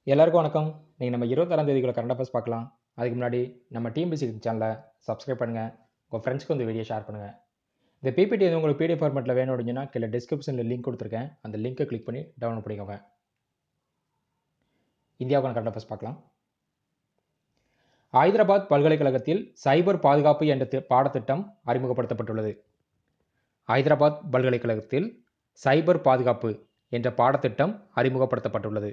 எல்லாருக்கும் வணக்கம் நீங்கள் நம்ம இருபத்தாறாம் தேதிக்குள்ள கரண்ட் அஃபேர்ஸ் பார்க்கலாம் அதுக்கு முன்னாடி நம்ம டீம் பிசிக் சேனலை சப்ஸ்கிரைப் பண்ணுங்கள் உங்கள் ஃப்ரெண்ட்ஸ்க்கு இந்த வீடியோ ஷேர் பண்ணுங்கள் இந்த பிபிடி வந்து உங்களுக்கு பிடிஎஃப் ஃபார்மெட்டில் வேணும் அப்படின்னா கீழே டிஸ்கிரிப்ஷனில் லிங்க் கொடுத்துருக்கேன் அந்த லிங்கை கிளிக் பண்ணி டவுன்லோட் பண்ணிக்கோங்க இந்தியாவுக்கான கரண்ட் அஃபேர்ஸ் பார்க்கலாம் ஹைதராபாத் பல்கலைக்கழகத்தில் சைபர் பாதுகாப்பு என்ற தி- பாடத்திட்டம் அறிமுகப்படுத்தப்பட்டுள்ளது ஹைதராபாத் பல்கலைக்கழகத்தில் சைபர் பாதுகாப்பு என்ற பாடத்திட்டம் அறிமுகப்படுத்தப்பட்டுள்ளது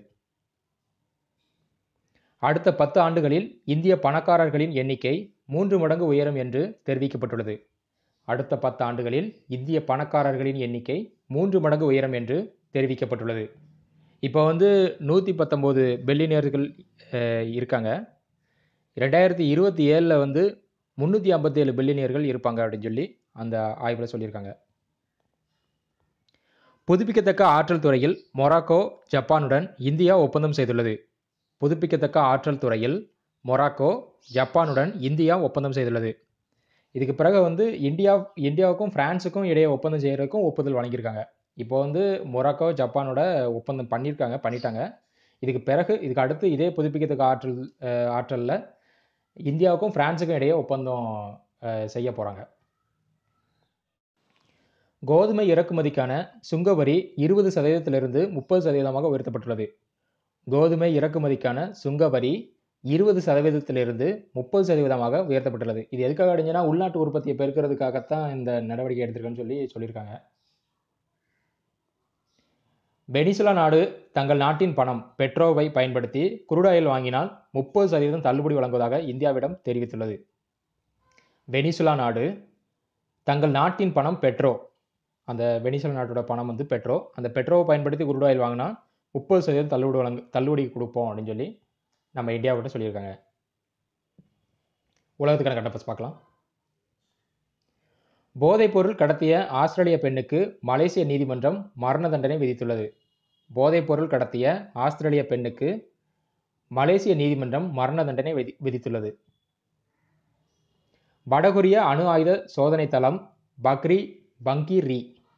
அடுத்த பத்து ஆண்டுகளில் இந்திய பணக்காரர்களின் எண்ணிக்கை மூன்று மடங்கு உயரும் என்று தெரிவிக்கப்பட்டுள்ளது அடுத்த பத்து ஆண்டுகளில் இந்திய பணக்காரர்களின் எண்ணிக்கை மூன்று மடங்கு உயரும் என்று தெரிவிக்கப்பட்டுள்ளது இப்போ வந்து நூற்றி பத்தொம்போது பில்லியனியர்கள் இருக்காங்க ரெண்டாயிரத்தி இருபத்தி ஏழில் வந்து முந்நூற்றி ஐம்பத்தேழு பில்லியனியர்கள் இருப்பாங்க அப்படின்னு சொல்லி அந்த ஆய்வில் சொல்லியிருக்காங்க புதுப்பிக்கத்தக்க ஆற்றல் துறையில் மொராக்கோ ஜப்பானுடன் இந்தியா ஒப்பந்தம் செய்துள்ளது புதுப்பிக்கத்தக்க ஆற்றல் துறையில் மொராக்கோ ஜப்பானுடன் இந்தியா ஒப்பந்தம் செய்துள்ளது இதுக்கு பிறகு வந்து இந்தியா இந்தியாவுக்கும் பிரான்ஸுக்கும் இடையே ஒப்பந்தம் செய்கிறதுக்கும் ஒப்புதல் வழங்கியிருக்காங்க இப்போ வந்து மொராக்கோ ஜப்பானோட ஒப்பந்தம் பண்ணியிருக்காங்க பண்ணிட்டாங்க இதுக்கு பிறகு இதுக்கு அடுத்து இதே புதுப்பிக்கத்தக்க ஆற்றல் அஹ், ஆற்றலில் இந்தியாவுக்கும் பிரான்ஸுக்கும் இடையே ஒப்பந்தம் அஹ், செய்ய போகிறாங்க கோதுமை இறக்குமதிக்கான சுங்கவரி இருபது சதவீதத்திலிருந்து முப்பது சதவீதமாக உயர்த்தப்பட்டுள்ளது கோதுமை இறக்குமதிக்கான சுங்கவரி இருபது சதவீதத்திலிருந்து முப்பது சதவீதமாக உயர்த்தப்பட்டுள்ளது இது எதுக்காக அடைஞ்சுன்னா உள்நாட்டு உற்பத்தியை பெருக்கிறதுக்காகத்தான் இந்த நடவடிக்கை எடுத்திருக்கேன்னு சொல்லி சொல்லியிருக்காங்க வெனிசுலா நாடு தங்கள் நாட்டின் பணம் பெட்ரோவை பயன்படுத்தி குருடாயில் வாங்கினால் முப்பது சதவீதம் தள்ளுபடி வழங்குவதாக இந்தியாவிடம் தெரிவித்துள்ளது வெனிசுலா நாடு தங்கள் நாட்டின் பணம் பெட்ரோ அந்த வெனிசுலா நாட்டோட பணம் வந்து பெட்ரோ அந்த பெட்ரோவை பயன்படுத்தி குருடாயில் வாங்கினா முப்பது சதவீதம் தள்ளுபடி வழங்கு தள்ளுபடி கொடுப்போம் அப்படின்னு சொல்லி நம்ம இந்தியாவிட்ட சொல்லியிருக்காங்க உலகத்துக்கான கட்டப்பஸ் பார்க்கலாம் போதைப்பொருள் கடத்திய ஆஸ்திரேலிய பெண்ணுக்கு மலேசிய நீதிமன்றம் மரண தண்டனை விதித்துள்ளது போதைப்பொருள் கடத்திய ஆஸ்திரேலிய பெண்ணுக்கு மலேசிய நீதிமன்றம் மரண தண்டனை விதி விதித்துள்ளது வடகொரிய அணு ஆயுத சோதனை தளம் பக்ரி பங்கி ரீ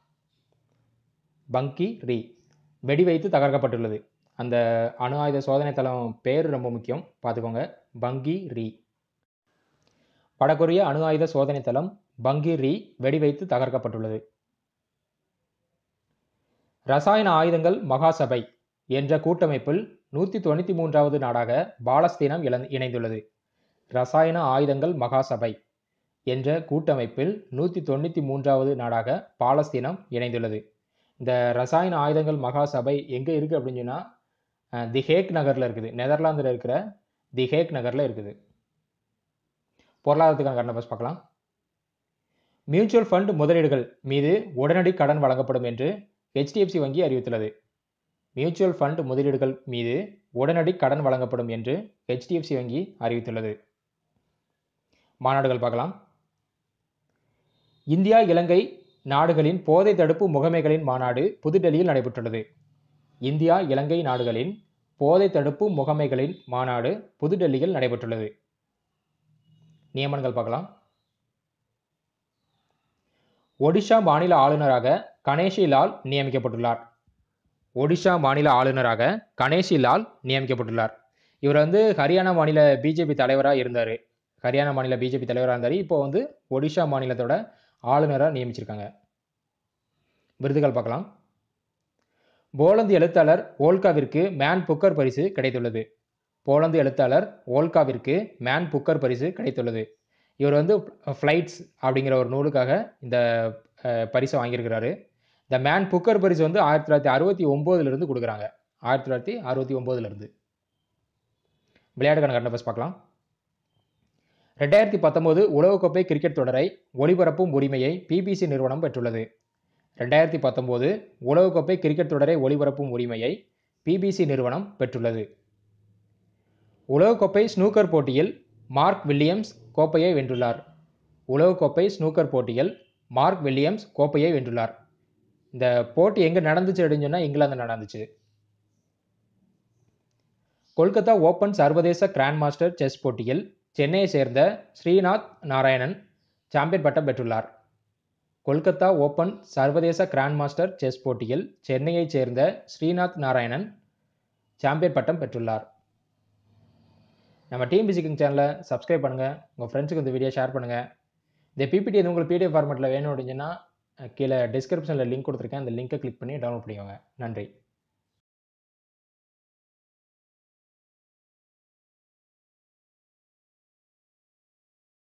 பங்கி ரீ வெடிவைத்து தகர்க்கப்பட்டுள்ளது அந்த அணு ஆயுத சோதனை தளம் பேர் ரொம்ப முக்கியம் பார்த்துக்கோங்க பங்கி ரீ வடகொரிய அணு ஆயுத சோதனை தளம் பங்கி ரீ வெடிவைத்து தகர்க்கப்பட்டுள்ளது ரசாயன ஆயுதங்கள் மகாசபை என்ற கூட்டமைப்பில் நூற்றி தொண்ணூற்றி மூன்றாவது நாடாக பாலஸ்தீனம் இழந் இணைந்துள்ளது ரசாயன ஆயுதங்கள் மகாசபை என்ற கூட்டமைப்பில் நூற்றி தொண்ணூற்றி மூன்றாவது நாடாக பாலஸ்தீனம் இணைந்துள்ளது இந்த ரசாயன ஆயுதங்கள் மகாசபை எங்கே இருக்குது அப்படின்னு சொன்னால் தி ஹேக் நகரில் இருக்குது நெதர்லாந்தில் இருக்கிற தி ஹேக் நகரில் இருக்குது பொருளாதாரத்துக்கான கரண்ட் அஃபேர்ஸ் பார்க்கலாம் மியூச்சுவல் ஃபண்ட் முதலீடுகள் மீது உடனடி கடன் வழங்கப்படும் என்று ஹெச்டிஎஃப்சி வங்கி அறிவித்துள்ளது மியூச்சுவல் ஃபண்ட் முதலீடுகள் மீது உடனடி கடன் வழங்கப்படும் என்று ஹெச்டிஎஃப்சி வங்கி அறிவித்துள்ளது மாநாடுகள் பார்க்கலாம் இந்தியா இலங்கை நாடுகளின் போதை தடுப்பு முகமைகளின் மாநாடு புதுடெல்லியில் நடைபெற்றுள்ளது இந்தியா இலங்கை நாடுகளின் போதை தடுப்பு முகமைகளின் மாநாடு புதுடெல்லியில் நடைபெற்றுள்ளது நியமனங்கள் பார்க்கலாம் ஒடிஷா மாநில ஆளுநராக கணேஷி லால் நியமிக்கப்பட்டுள்ளார் ஒடிஷா மாநில ஆளுநராக கணேஷி லால் நியமிக்கப்பட்டுள்ளார் இவர் வந்து ஹரியானா மாநில பிஜேபி தலைவராக இருந்தார் ஹரியானா மாநில பிஜேபி தலைவராக இருந்தார் இப்போ வந்து ஒடிஷா மாநிலத்தோட ஆளுநராக நியமிச்சிருக்காங்க விருதுகள் பார்க்கலாம் போலந்து எழுத்தாளர் ஓல்காவிற்கு மேன் புக்கர் பரிசு கிடைத்துள்ளது போலந்து எழுத்தாளர் ஓல்காவிற்கு மேன் புக்கர் பரிசு கிடைத்துள்ளது இவர் வந்து ஃப்ளைட்ஸ் அப்படிங்கிற ஒரு நூலுக்காக இந்த அஹ், பரிசை வாங்கியிருக்கிறாரு இந்த மேன் புக்கர் பரிசு வந்து ஆயிரத்தி தொள்ளாயிரத்தி அறுபத்தி ஒம்போதுலேருந்து கொடுக்குறாங்க ஆயிரத்தி தொள்ளாயிரத்தி அறுபத்தி ஒம்போதுலேருந்து விளையாட்டுக்கான கண்டபஸ் பார்க்கலாம் ரெண்டாயிரத்தி பத்தொம்போது உலகக்கோப்பை கிரிக்கெட் தொடரை ஒளிபரப்பும் உரிமையை பிபிசி நிறுவனம் பெற்றுள்ளது ரெண்டாயிரத்தி பத்தொம்போது உலகக்கோப்பை கிரிக்கெட் தொடரை ஒளிபரப்பும் உரிமையை பிபிசி நிறுவனம் பெற்றுள்ளது உலகக்கோப்பை ஸ்னூக்கர் போட்டியில் மார்க் வில்லியம்ஸ் கோப்பையை வென்றுள்ளார் உலகக்கோப்பை ஸ்னூக்கர் போட்டியில் மார்க் வில்லியம்ஸ் கோப்பையை வென்றுள்ளார் இந்த போட்டி எங்கே நடந்துச்சு அப்படின்னு சொன்னால் இங்கிலாந்து நடந்துச்சு கொல்கத்தா ஓப்பன் சர்வதேச கிராண்ட் மாஸ்டர் செஸ் போட்டியில் சென்னையை சேர்ந்த ஸ்ரீநாத் நாராயணன் சாம்பியன் பட்டம் பெற்றுள்ளார் கொல்கத்தா ஓப்பன் சர்வதேச கிராண்ட் மாஸ்டர் செஸ் போட்டியில் சென்னையைச் சேர்ந்த ஸ்ரீநாத் நாராயணன் சாம்பியன் பட்டம் பெற்றுள்ளார் நம்ம டீம் பிசிக்கிங் சேனலை சப்ஸ்கிரைப் பண்ணுங்கள் உங்கள் ஃப்ரெண்ட்ஸுக்கு இந்த வீடியோ ஷேர் பண்ணுங்கள் இந்த பிபிடி எது உங்களுக்கு பிடிஎஃப் ஃபார்மெட்டில் வேணும் அப்படின்னா கீழே டிஸ்கிரிப்ஷனில் லிங்க் கொடுத்துருக்கேன் அந்த லிங்கை கிளிக் பண்ணி டவுன்லோட் பண்ணிக்கோங்க நன்றி